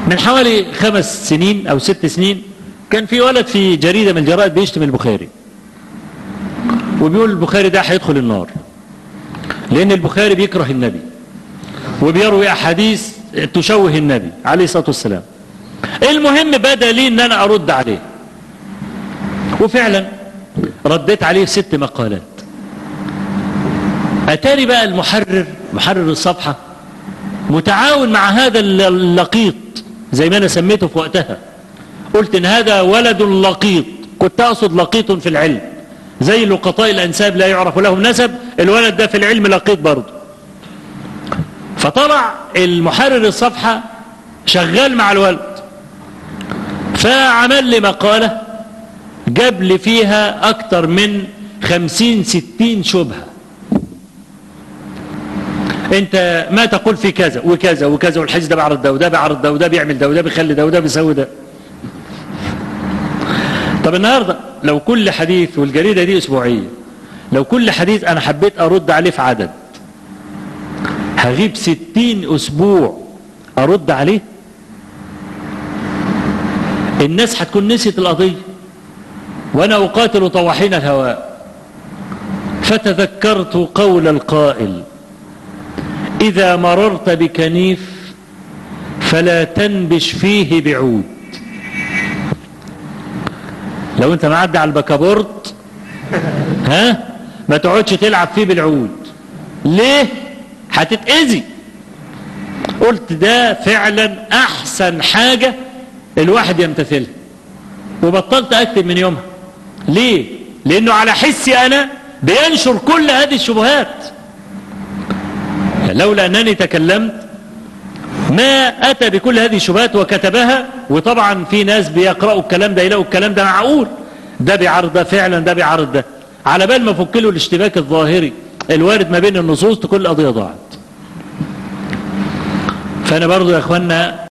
من حوالي خمس سنين او ست سنين كان في ولد في جريدة من الجرائد بيشتم البخاري وبيقول البخاري ده هيدخل النار لان البخاري بيكره النبي وبيروي احاديث تشوه النبي عليه الصلاة والسلام المهم بدا لي ان انا ارد عليه وفعلا رديت عليه ست مقالات اتاري بقى المحرر محرر الصفحة متعاون مع هذا اللقيط زي ما انا سميته في وقتها قلت ان هذا ولد لقيط كنت اقصد لقيط في العلم زي لقطاء الانساب لا يعرف لهم نسب الولد ده في العلم لقيط برضه فطلع المحرر الصفحة شغال مع الولد فعمل لي مقالة جاب لي فيها اكتر من خمسين ستين شبهة انت ما تقول في كذا وكذا وكذا والحديث ده بعرض ده وده بعرض ده وده بيعمل ده وده بيخلي ده وده بيسوي ده طب النهاردة لو كل حديث والجريدة دي اسبوعية لو كل حديث انا حبيت ارد عليه في عدد هغيب ستين اسبوع ارد عليه الناس هتكون نسيت القضية وانا اقاتل طواحين الهواء فتذكرت قول القائل اذا مررت بكنيف فلا تنبش فيه بعود لو انت معدي على البكابورت ها ما تقعدش تلعب فيه بالعود ليه هتتأذي قلت ده فعلا احسن حاجة الواحد يمتثلها وبطلت اكتب من يومها ليه لانه على حسي انا بينشر كل هذه الشبهات لولا انني تكلمت ما اتى بكل هذه الشبهات وكتبها وطبعا في ناس بيقرأوا الكلام ده يلاقوا الكلام ده معقول ده بيعرض ده فعلا ده بيعرض ده على بال ما فك له الاشتباك الظاهري الوارد ما بين النصوص تكون القضية ضاعت فانا برضو يا اخوانا